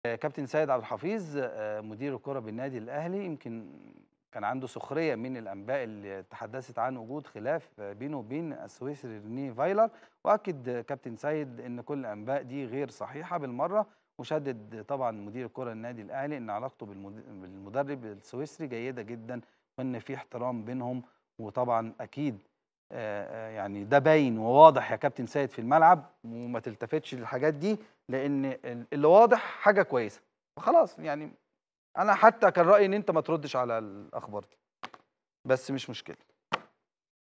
آه، كابتن سيد عبد الحفيظ آه، مدير الكرة بالنادي الأهلي يمكن كان عنده سخرية من الأنباء اللي تحدثت عن وجود خلاف آه، بينه وبين السويسري ريني فايلر وأكد آه، كابتن سيد إن كل الأنباء دي غير صحيحة بالمرة وشدد طبعا مدير الكرة النادي الأهلي إن علاقته بالمد- بالمدرب السويسري جيدة جدا وإن في احترام بينهم وطبعا أكيد آه، آه، يعني ده باين وواضح يا كابتن سيد في الملعب وما تلتفتش للحاجات دي لان ال- اللي واضح حاجه كويسه فخلاص يعني انا حتى كان رايي ان انت ما تردش على الاخبار دي بس مش مشكله